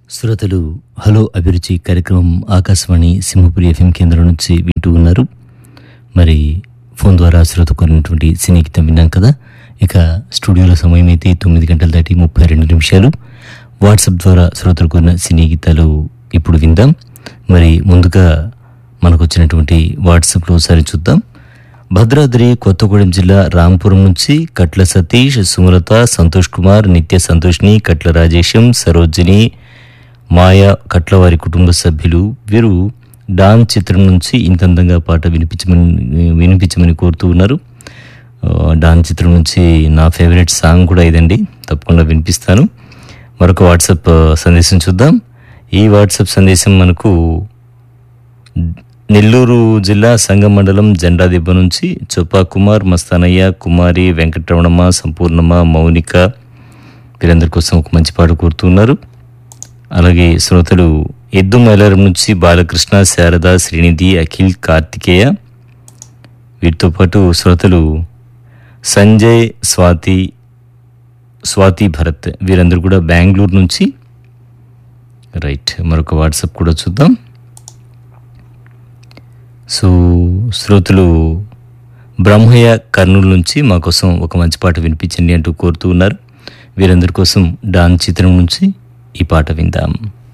శ్రోతలు హలో అభిరుచి కార్యక్రమం ఆకాశవాణి సింహపురి ఎఫ్ఎం కేంద్రం నుంచి వింటూ ఉన్నారు మరి ఫోన్ ద్వారా శ్రోత కొన్నటువంటి సినీ గీతం విన్నాం కదా ఇక స్టూడియోలో సమయం అయితే తొమ్మిది గంటల దాటి ముప్పై రెండు నిమిషాలు వాట్సాప్ ద్వారా శ్రోతలు కొన్న సినీ గీతాలు ఇప్పుడు విందాం మరి ముందుగా మనకు వచ్చినటువంటి వాట్సాప్లో ఒకసారి చూద్దాం భద్రాద్రి కొత్తగూడెం జిల్లా రాంపురం నుంచి కట్ల సతీష్ సుమలత సంతోష్ కుమార్ నిత్య సంతోష్ని కట్ల రాజేశం సరోజిని మాయా కట్ల వారి కుటుంబ సభ్యులు వీరు డాన్ చిత్రం నుంచి ఇంత అందంగా పాట వినిపించమని వినిపించమని కోరుతూ ఉన్నారు ఆ, డాన్ చిత్రం నుంచి నా ఫేవరెట్ సాంగ్ కూడా ఇదండి తప్పకుండా వినిపిస్తాను మరొక వాట్సాప్ ఆ, సందేశం చూద్దాం ఈ వాట్సాప్ సందేశం మనకు నెల్లూరు జిల్లా సంగం మండలం జెండా దిబ్బ నుంచి చొప్పా కుమార్ మస్తానయ్య కుమారి వెంకటరమణమ్మ సంపూర్ణమ్మ మౌనిక వీరందరి కోసం ఒక మంచి పాట కోరుతున్నారు అలాగే శ్రోతలు ఎద్దు మైలారం నుంచి బాలకృష్ణ శారద శ్రీనిధి అఖిల్ కార్తికేయ వీటితో పాటు శ్రోతలు సంజయ్ స్వాతి స్వాతి భరత్ వీరందరూ కూడా బెంగళూరు నుంచి రైట్ మరొక వాట్సాప్ కూడా చూద్దాం సో శ్రోతలు బ్రహ్మయ్య కర్నూలు నుంచి మా కోసం ఒక మంచి పాట వినిపించండి అంటూ కోరుతూ ఉన్నారు వీరందరి కోసం డాన్ చిత్రం నుంచి ఈ పాట విందాం